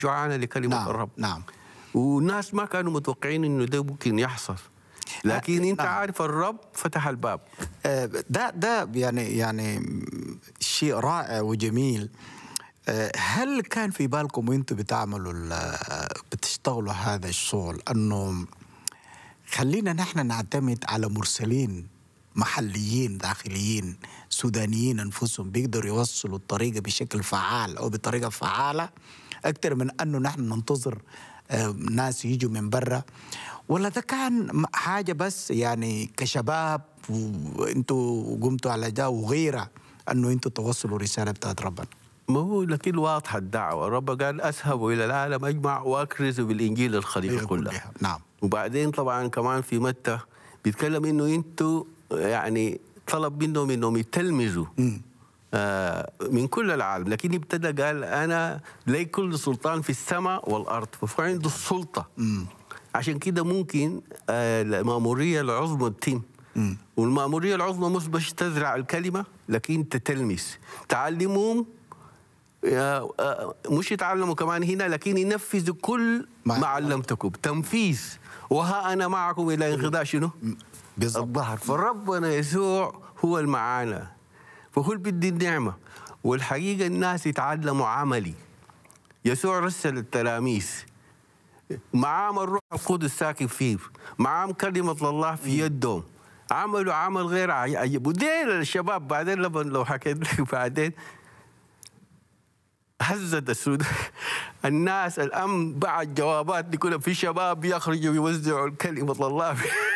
جوعانه لكلمه نعم الرب نعم والناس ما كانوا متوقعين انه ده ممكن يحصل لكن انت نعم. عارف الرب فتح الباب آه، ده ده يعني يعني شيء رائع وجميل آه، هل كان في بالكم وانتم بتعملوا ال- بتشتغلوا هذا الشغل انه خلينا نحن نعتمد على مرسلين محليين داخليين سودانيين انفسهم بيقدروا يوصلوا الطريقه بشكل فعال او بطريقه فعاله اكثر من انه نحن ننتظر آه، ناس يجوا من برا ولا ده كان م- حاجه بس يعني كشباب وانتوا قمتوا على ده وغيره انه انتوا توصلوا رساله بتاعت ربنا ما هو لكن واضحه الدعوه الرب قال اذهبوا الى العالم اجمع واكرزوا بالانجيل الخليقه كلها نعم وبعدين طبعا كمان في متى بيتكلم انه انتوا يعني طلب منهم انهم يتلمذوا آه من كل العالم لكن ابتدى قال انا لي كل سلطان في السماء والارض فهو عنده السلطه عشان كده ممكن آه الماموريه العظمى تتم والماموريه العظمى مش بس تزرع الكلمه لكن تتلمس تعلمهم آه، آه، مش يتعلموا كمان هنا لكن ينفذوا كل ما- ما علمتكم تنفيذ وها انا معكم الى انقضاء شنو؟ بالضبط الظهر فربنا يسوع هو المعانا فهو اللي بدي النعمه والحقيقه الناس يتعلموا عملي يسوع رسل التلاميذ معاهم الروح القدس ساكن فيه معاهم كلمة الله في يدهم عملوا عمل غير عجيب وديل الشباب بعدين لما لو حكيت لك بعدين هزت السود الناس الامن بعد جوابات دي كلها في شباب يخرجوا يوزعوا كلمه الله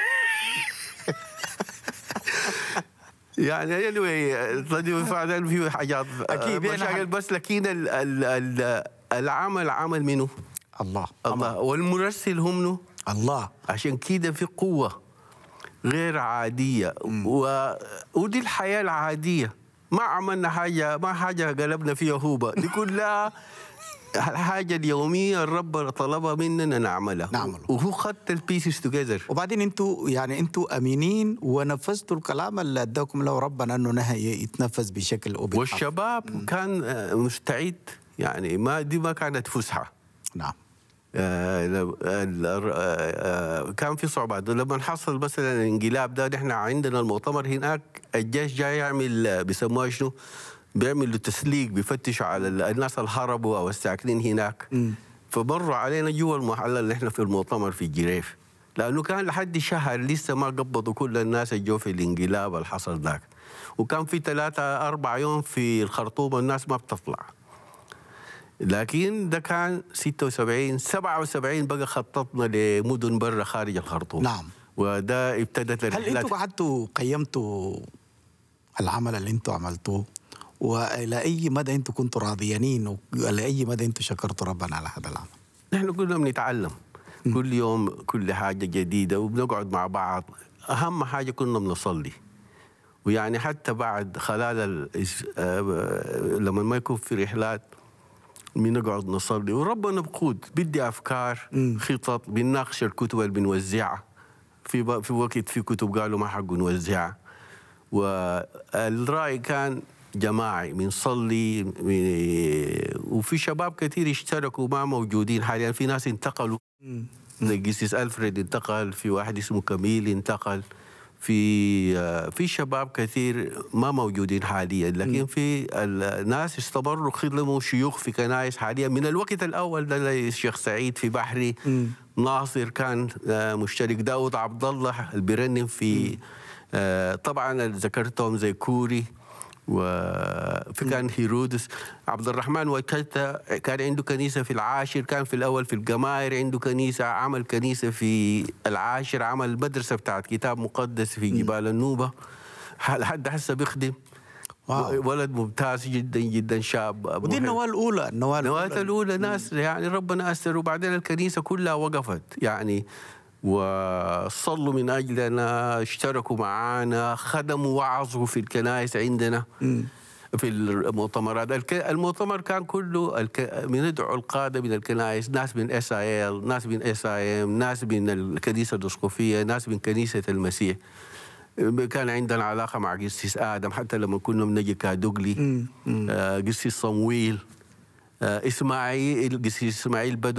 يعني anyway طيب بعدين في حاجات أكيد، يعني مشاكل حل- بس لكن ال ال ال العمل عمل منه الله الله والمرسل هم منه الله عشان كده في قوة غير عادية و... ودي الحياة العادية ما عملنا حاجة ما حاجة قلبنا فيها هوبة دي كلها الحاجة اليومية الرب طلبها مننا نعملها نعمله. وهو خدت البيسز توجذر وبعدين انتوا يعني انتوا امينين ونفذتوا الكلام اللي اداكم له ربنا انه نهي يتنفذ بشكل او بآخر. والشباب كان آه، مستعد يعني ما دي ما كانت فسحة نعم آه، لو- ال- آه، آه، كان في صعوبات لما حصل مثلا الانقلاب ده نحن عندنا المؤتمر هناك الجيش جاي يعمل آه، بيسموها شنو؟ بيعملوا تسليق بيفتشوا على ال- الناس اللي هربوا او الساكنين هناك فمروا علينا جوا المحل اللي احنا في المؤتمر في الجريف لانه كان لحد شهر لسه ما قبضوا كل الناس اللي جو في الانقلاب اللي حصل ذاك وكان في ثلاثة أربع يوم في الخرطوم الناس ما بتطلع لكن ده كان 76 77 بقى خططنا لمدن برا خارج الخرطوم نعم. وده ابتدت هل الرحلات انتوا قعدتوا قيمتوا العمل اللي انتوا عملتوه والى اي مدى انتوا كنتوا راضيانين والى اي مدى انتوا شكرتوا ربنا على هذا العمل نحن كلنا بنتعلم كل يوم كل حاجة جديدة وبنقعد مع بعض أهم حاجة كنا بنصلي ويعني حتى بعد خلال الإس- آه، لما ما يكون في رحلات بنقعد نصلي وربنا بقود بدي أفكار خطط بنناقش الكتب اللي بنوزعها في ب- في وقت في كتب قالوا ما حقوا نوزعها والرأي كان جماعي بنصلي من- وفي شباب كثير اشتركوا ما موجودين حاليا في ناس انتقلوا زي قسيس الفريد انتقل في واحد اسمه كميل انتقل في آه، في شباب كثير ما موجودين حاليا لكن في الناس استمروا خدموا شيوخ في كنائس حاليا من الوقت الاول ده زي الشيخ سعيد في بحري ناصر كان آه، مشترك داود عبد الله البرنم في آه، طبعا ذكرتهم زي كوري وفي كان هيرودس عبد الرحمن وكتا كان عنده كنيسة في العاشر كان في الأول في الجماهير عنده كنيسة عمل كنيسة في العاشر عمل مدرسة بتاعت كتاب مقدس في جبال النوبة لحد هسه بيخدم واو. ولد ممتاز جدا جدا شاب ودي محب. النواه الاولى النواه النواة الأولى ناس يعني ربنا أثر وبعدين الكنيسة كلها وقفت يعني وصلوا من أجلنا اشتركوا معنا خدموا وعظوا في الكنائس عندنا في المؤتمرات الك- المؤتمر كان كله الك... بندعو القادة من الكنائس ناس من اس اي ال ناس من اس اي ام ناس من الكنيسة الأسقفية ناس من كنيسة المسيح كان عندنا علاقة مع قسيس آدم حتى لما كنا بنجي كادوغلي آه، قسيس صمويل آه، اسماعيل القسيس اسماعيل بدو